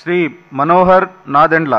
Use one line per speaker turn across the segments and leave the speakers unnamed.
శ్రీ మనోహర్ నాదెండ్ల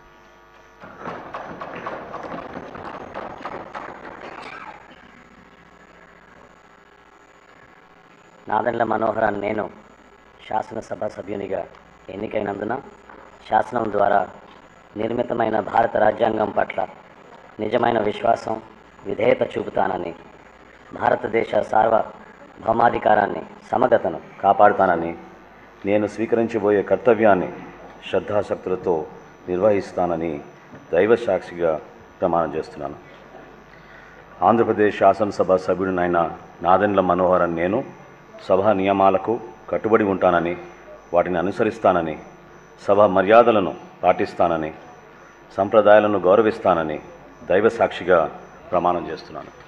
నాదెండ్ల మనోహరాన్ని నేను శాసనసభ సభ్యునిగా ఎన్నికైనందున శాసనం ద్వారా నిర్మితమైన భారత రాజ్యాంగం పట్ల నిజమైన విశ్వాసం విధేయత చూపుతానని భారతదేశ సార్వభౌమాధికారాన్ని సమగ్రతను
కాపాడుతానని నేను స్వీకరించబోయే కర్తవ్యాన్ని శ్రద్ధాశక్తులతో నిర్వహిస్తానని దైవ సాక్షిగా ప్రమాణం చేస్తున్నాను ఆంధ్రప్రదేశ్ శాసనసభ సభ్యుడినైన నాదెండ్ల మనోహరన్ నేను సభ నియమాలకు కట్టుబడి ఉంటానని వాటిని అనుసరిస్తానని సభ మర్యాదలను పాటిస్తానని సంప్రదాయాలను గౌరవిస్తానని దైవ సాక్షిగా ప్రమాణం చేస్తున్నాను